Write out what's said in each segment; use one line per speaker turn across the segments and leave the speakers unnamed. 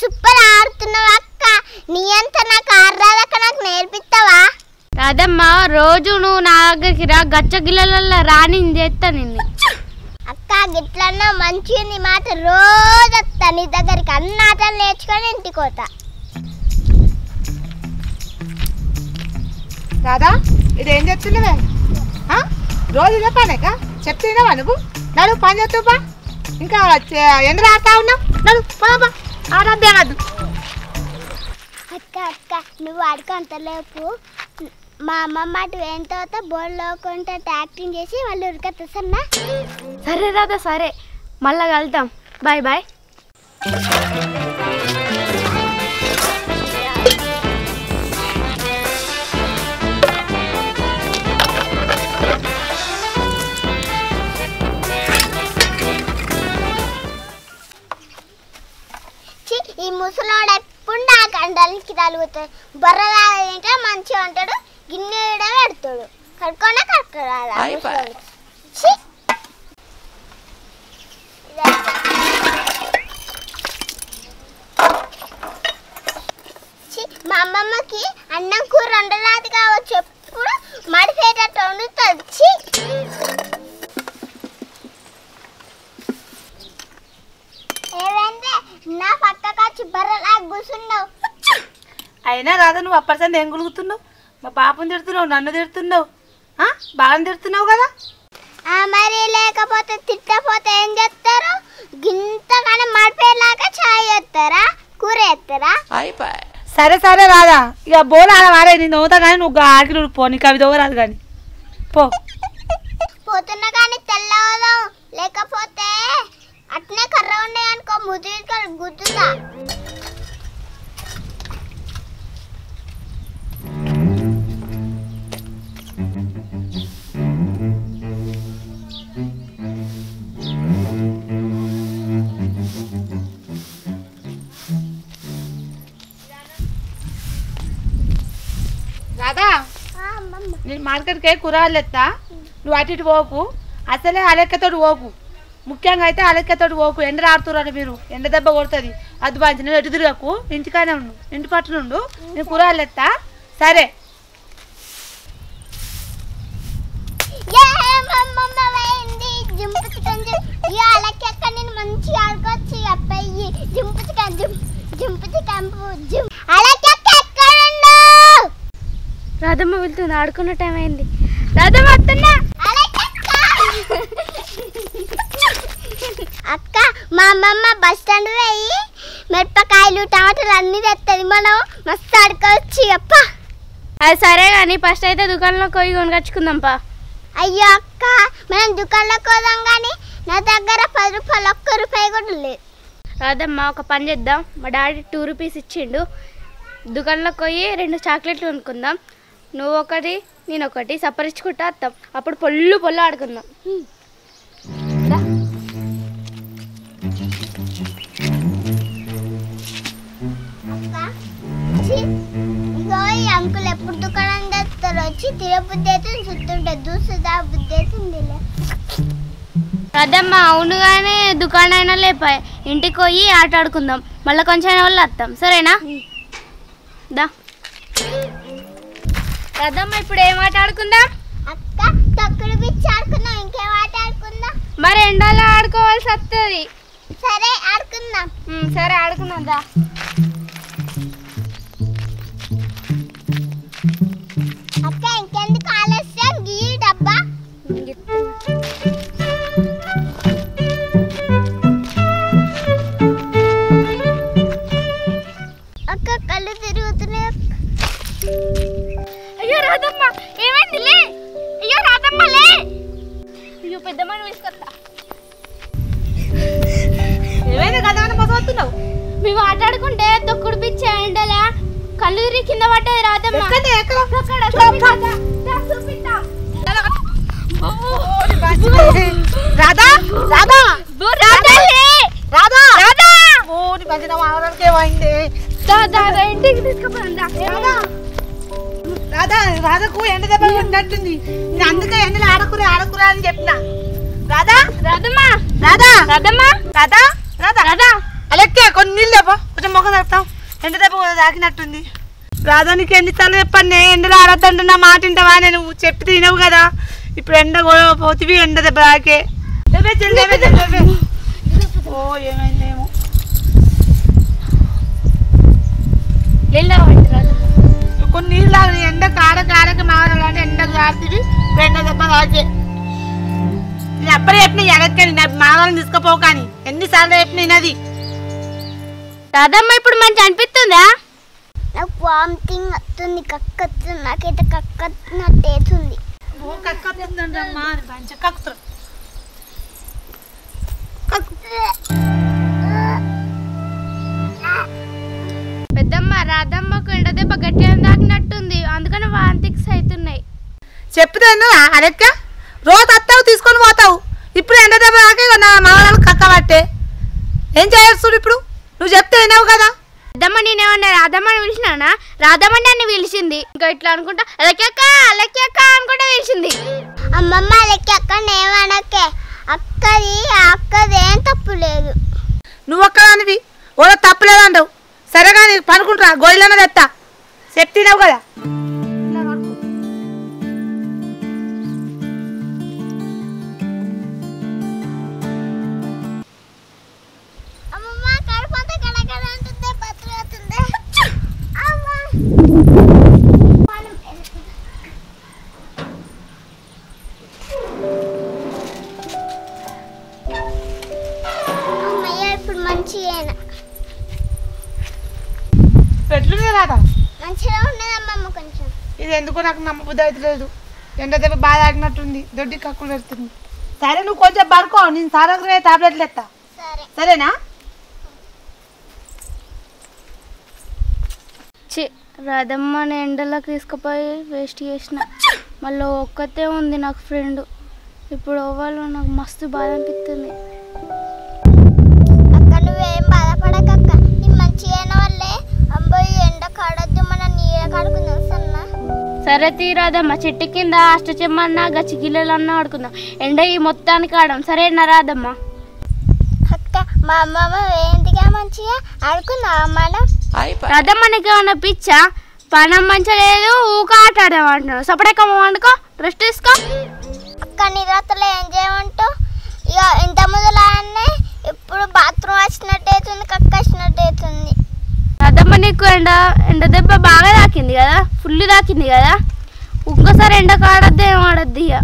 Super ఆడుతున్నావు అక్క నీ అంత నాకు ఆడరాదక్క నాకు నేర్పిస్తావా
రాదమ్మ రోజు నువ్వు నా దగ్గరికి రా గచ్చ గిల్లలలో రాని చేస్తా నిన్ను
అక్క గిట్లన్నా మంచిగా నీ మాట రోజు వస్తా నీ దగ్గరికి అన్ని ఆటలు నేర్చుకొని ఇంటికి పోతా
రాదా ఇదేం చెప్తున్నావే ఆ? రోజు ఇదే పనేక చెప్తున్నావా నువ్వు నడు పని చేస్తావా ఇంకా చే- ఎండ ఆడుతా ఉన్నావు నడు పోదామా ఆడద్దు అనద్దు
అక్క అక్క నువ్వు ఆడుకుంటలేపు మా అమ్మమ్మ అటు వేయిన తర్వాత బోర్డులో కొంటే యాక్టింగ్ చేసి మళ్ళీ ఉరికొస్తా సన్నా
సరే రాదా సరే మళ్ళా కలుద్దాం బాయ్ బాయ్
ఛీ, ఈ ముసలోడు ఎప్పుడు నా కండలకి తలుగుతాడు బొర్ర తాగితే మంచిగా ఉంటాడు గిన్నె కూడా పెడతాడు కడుక్కుండా కడుక్కోరాదా ముసలోడు. ఛీ. ఛీ, మా అమ్మమ్మకి అన్నం కూర వండరాదు కావచ్చు ఎప్పుడు మడిపోయేటట్టు వండుతుంది ఛీ. ఏమైంది నా పక్కకు వచ్చి బర్రెలా కూర్చున్నావు
అయినా రాదా నువ్వు అప్పటిసంది ఏం గులుగుతున్నావు మా పాపని తిడుతున్నావు నన్ను తిడుతున్నావు ఆ? బాగా తిడుతున్నావు కదా
ఆ మరి లేకపోతే తిట్టపోతే ఏం చేస్తారు గింతగానే మడిపోయేలాగా చాయ్ చేస్తారా కూర చేస్తారా
సరే సరే రాదా ఇక బోన్ ఆడ మారే నేను అవుతా కానీ నువ్వు ఆకిలు పో నీకు అవి దోవరాదు కానీ పో
పోతున్నా కానీ తెల్లవదాం లేకపోతే అట్నే కర్ర ఉన్నాయి అనుకో ముదిరి గుద్దుతా
రాదా
ఆ, అమ్మమ్మ.
నేను మార్కెట్కి కూరగాయలు ఎత్తా నువ్వు అటు ఇటు పోకు అసలే అలెక్కతోటి పోకు ముఖ్యంగా అయితే అలెక్కతోటి పోకు ఎండ రాడుతున్నారు మీరు ఎండ దెబ్బ కొడుతుంది అది బాగా నేను ఎటు తిరగకు ఇంటికానే ఉండు ఇంటి పట్టునుండు నేను కూరగాయలు ఎత్తా సరే
ఏ, అమ్మమ్మ పోయింది. జింపు చికెన్ జిం- ఈ అలకెక్క నేను మంచిగా ఆడుకోవచ్చు అబ్బాయి జింపు చికెన్ జిం జింపు చికెన్ జిం అలకెక్క ఎక్కడున్నావు
రాధమ్మ వెళ్తుంది ఆడుకున్న టైం అయింది రాధమ్మ వస్తున్నా
అక్క మా అమ్మమ్మ బస్ స్టాండ్ పోయి మిరపకాయలు టమాటాలు అన్ని తెస్తుంది మనం మస్తు ఆడుకోవచ్చు అప్ప
అది సరే కానీ ఫస్ట్ అయితే దుకాణంలోకి పోయి కొనుకొచ్చుకుందాం పా
అయ్యో అక్క మనం దుకాణంలోకి పోదాం కానీ నా దగ్గర పది రూపాయలు ఒక్క రూపాయి కూడా లేదు
రాదమ్మ ఒక పని చేద్దాం మా డాడీ టూ రూపీస్ ఇచ్చిండు దుకాణంలోకి పోయి రెండు చాక్లెట్లు కొనుక్కుందాం నువ్వు ఒకటి నేను ఒకటి సపరించుకుంటా వస్తాం అప్పుడు పొల్లు పొల్లు ఆడుకుందాం దా.
అక్క ఛీ, ఇగో ఈ అంకుల్ ఎప్పుడు దుకాణం తెస్తారు వచ్చి తిరుపతి అయితే చుట్టుంటే దూసుదా బుద్ధి అవుతుందిలే
రాదమ్మ అవును కానీ దుకాణం అయినా లేపాయి ఇంటికి పోయి ఆట ఆడుకుందాం మళ్ళీ కొంచెం అయినా వాళ్ళు వస్తాం సరేనా దా రాదమ్మ ఇప్పుడు ఏం ఆట ఆడుకుందాం
అక్క తొక్కుడు పిచ్చి ఆడుకుందాం ఇంకేం ఆట ఆడుకుందాం
మరి ఎండాలో ఆడుకోవాల్సి వస్తుంది
సరే ఆడుకుందాం
సరే ఆడుకుందాం దా
అక్క ఇంకెందుకు ఆలస్యం గీ డబ్బా అక్క కళ్ళు తిరుగుతున్నాయి అక్క.
అయ్యో రాదమ్మ ఏమైంది లే అయ్యో రాదమ్మ లే అయ్యో పెద్దమ్మని తీసుకొస్తా
ఏమైనా కదా అని పొసవుతున్నావు
మేము ఆటాడుకుంటే తొక్కుడు పిచ్చే ఎండలా కళ్ళు తిరిగి కింద పడ్డది రాదమ్మ
ఎక్కడే ఎక్కడ
అక్కడ చూపిస్తా. దా, చూపిస్తా.
రాధా రాధా
బో, రాదలే.
రాధా
రాదా.
ఓ నీ మంచి ఆవడానికి ఏమైంది
దా, దా, దా, ఇంటికి తీసుకుపోదాం, దా.
రాధా రాధా రాధకు ఎండ దెబ్బ కొట్టినట్టుంది నేను అందుకే ఎండలు ఆడకురా ఆడకురా అని చెప్పిన రాధా
రాదమ్మ
రాధా
రాదమ్మ
రాధా రాధా
రాదా
అలెక్కే కొన్ని నీళ్ళు లేపో కొంచెం మొఖం తాగుతాం ఎండ దెబ్బ కూడా తాకినట్టుంది రాధానికి ఎన్నిసార్లు చెప్పండి ఎండలో ఆడద్దంటే నా మాట వింటావా నేను చెప్పి తినవు కదా ఇప్పుడు ఎండ గొడవ పోతివి ఎండ దెబ్బ తాకే లేవే చెల్లి, లేవే చెల్లి, లేవే. ఓ ఏమైందేమో
నీళ్ళు తాగమంటే రాదమ్మ
కొన్ని నీళ్ళు తాగు ఎండ కాడ కాడక మారాలంటే ఎండ కాడుతుంది ఎండ దెబ్బ తాకే నేను అప్పుడే చెప్పిన ఎలక్కండి మావాలని తీసుకుపోవు కానీ ఎన్నిసార్లు చెప్పిన వినది
రాదమ్మ ఇప్పుడు మంచి అనిపిస్తుందా
నాకు వామిటింగ్ వస్తుంది కక్క వస్తుంది నాకైతే కక్క వస్తున్నట్టు అవుతుంది
ఓ కక్కుతుందమ్మా మంచి కక్కుతారు
పెద్దమ్మ రాధమ్మకు ఎండ దెబ్బ గట్టిగా తాకినట్టుంది అందుకని వాంతిక్స్ అవుతున్నాయి
చెప్తే అలెక్క రోజు వస్తావు తీసుకొని పోతావు ఇప్పుడు ఎండ దెబ్బ దాకే నా మావాళ్ళు కక్కబట్టే ఏం చేయొచ్చు ఇప్పుడు నువ్వు చెప్తే వినవు కదా
పెద్దమ్మ నేనేమన్నా రాధమ్మని పిలిచినానా రాధమ్మ నన్ను పిలిచింది ఇంకా ఇట్లా అనుకుంటా అలక్యక్క అలక్యక్క అనుకుంటా పిలిచింది
అమ్మమ్మ లెక్క అక్క ఏమనకే అక్కది అక్కది ఏం తప్పు లేదు
నువ్వు ఒక్కదానివి ఓలో తప్పలేదంటావు సరే కానీ పనుకుంటా గోయిలన్న తెత్తా చెప్తినావు కదా
అమ్మమ్మ కడుపు అంతా కడకడ అంటుంది బతులు అవుతుంది అమ్మ అమ్మయ్య ఇప్పుడు మంచిగా
పెట్లుంది కదా
మంచిగా ఉన్నది అమ్మమ్మ కొంచెం
ఇది ఎందుకో నాకు నమ్మబుద్ధి అవుతలేదు ఎండ దెబ్బ బాగా ఆగినట్టుంది దొడ్డి కక్కులు పెడుతుంది సరే నువ్వు కొంచెం పడుకో నేను సారగ్రహ టాబ్లెట్లు ఎత్తా
సరే
సరేనా
చి రాధమ్మని ఎండలోకి తీసుకుపోయి వేస్ట్ చేసిన మళ్ళీ ఒక్కతే ఉంది నాకు ఫ్రెండ్ ఇప్పుడు ఓవాళ్ళు నాకు మస్తు బాధ అనిపిస్తుంది
అక్క నువ్వేం బాధపడక అక్క నీ మంచిగా అయిన వల్లే అబ్బాయి ఎండ కాడొద్దు మన నీడ కాడుకుందాం సన్నా
సరే తీరాదమ్మ చెట్టు కింద అష్టచెమ్మన్న గచ్చిగిల్లలన్న ఆడుకుందాం ఎండ ఈ మొత్తానికి ఆడం సరేనా రాదమ్మ
అక్క మా అమ్మమ్మ ఏంటిగా మంచిగా ఆడుకుందాం మనం
రాదమ్మ నీకు ఏమన్నా పిచ్చా పనం మంచిగా లేదు ఊక ఆట ఆడమంటున్నావు సపడక వండుకో రెస్ట్ తీసుకో
అక్క నిద్రతలో ఏం చేయమంటావు ఇక ఇంత మొదలనే ఇప్పుడు బాత్రూమ్ వచ్చినట్టు అవుతుంది కక్క వచ్చినట్టు అవుతుంది
రాదమ్మ నీకు ఎండ ఎండ దెబ్బ బాగా తాకింది కదా ఫుల్ తాకింది కదా ఇంకోసారి ఎండకు ఆడద్దు ఏం ఆడద్దు ఇక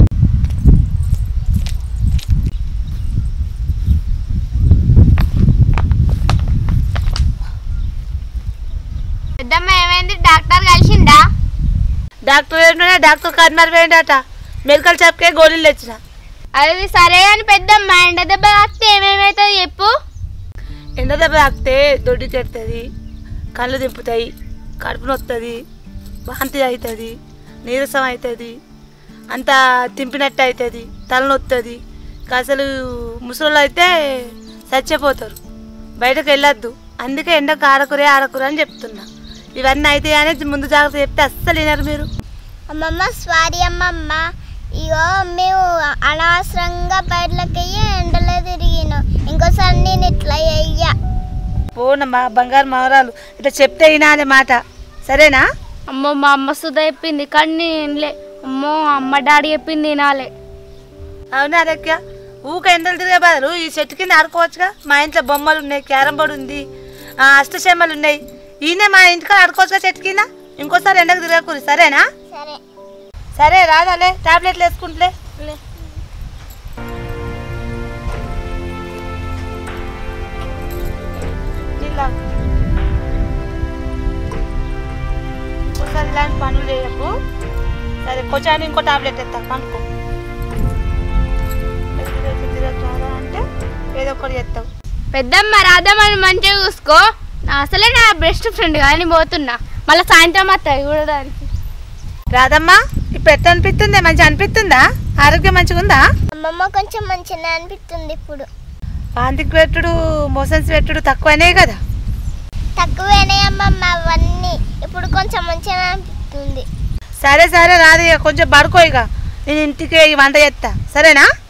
పెద్దమ్మ ఏమైంది డాక్టర్ కలిసిందా
డాక్టర్ ఏంటంటే డాక్టర్ కర్మర్ పోయిందట మెడికల్ షాప్కే గోళీలు తెచ్చిన
అది సరే అని పెద్దమ్మ ఎండ దెబ్బ తాకితే ఏమేమవుతుంది చెప్పు
ఎండ దెబ్బ తాకితే దొడ్డి తెస్తుంది కళ్ళు దింపుతాయి కడుపు నొస్తుంది వాంతి అవుతుంది నీరసం అవుతుంది అంతా తింపినట్టు అవుతుంది తలనొస్తుంది అసలు ముసలు అయితే చచ్చిపోతారు బయటకు వెళ్ళొద్దు అందుకే ఎండకు ఆడకురే ఆడకురే అని చెప్తున్నా ఇవన్నీ అయితే అనేది ముందు జాగ్రత్త చెప్తే అస్సలు వినరు మీరు
అమ్మమ్మ స్వారీ అమ్మమ్మ ఇగో మేము అనవసరంగా బయటలోకి అయ్యి ఎండలో తిరిగినాం ఇంకోసారి నేను ఇట్లా అయ్యా
పోనమ్మా బంగారు మవరాలు ఇట్లా చెప్తే వినాలి మాట సరేనా
అమ్మో మా అమ్మ సుధా చెప్పింది కానీ నేను వినలే అమ్మో అమ్మ డాడీ చెప్పింది వినాలే
అవునా అదక్క ఊక ఎండలు తిరిగే బదులు ఈ చెట్టు కింద ఆడుకోవచ్చుగా మా ఇంట్లో బొమ్మలు ఉన్నాయి క్యారం బోర్డు ఉంది ఆ, అష్టచెమ్మలు ఉన్నాయి ఈయనే మా ఇంటికాడ ఆడుకోవచ్చుగా చెట్టు కింద ఇంకోసారి ఎండకు తిరగకూరి సరేనా
సరే
సరే రాదాలే టాబ్లెట్లు వేసుకుంటలే ఇంకోసారి ఇలాంటి పనులు చేయకు సరే కొంచెం ఇంకో టాబ్లెట్ ఎత్తా కనుక్కో తిరగరా అంటే ఏదో ఒకటి చేస్తావు
పెద్దమ్మ రాధమ్మని మంచిగా చూసుకో నా అసలే నా బెస్ట్ ఫ్రెండ్ కానీ పోతున్నా మళ్ళీ సాయంత్రం వస్తాయి చూడడానికి
రాదమ్మా ఇప్పుడు ఎట్లా అనిపిస్తుంది మంచిగా అనిపిస్తుందా ఆరోగ్యం మంచిగా ఉందా
అమ్మమ్మ కొంచెం మంచిగా అనిపిస్తుంది ఇప్పుడు
వాంతికి పెట్టుడు మోషన్స్ పెట్టుడు తక్కువనే కదా
తక్కువేనే అమ్మమ్మ అవన్నీ ఇప్పుడు కొంచెం మంచిగా అనిపిస్తుంది
సరే సరే రాదు ఇక కొంచెం పడుకో ఇక నేను ఇంటికి ఈ వంట చేస్తా సరేనా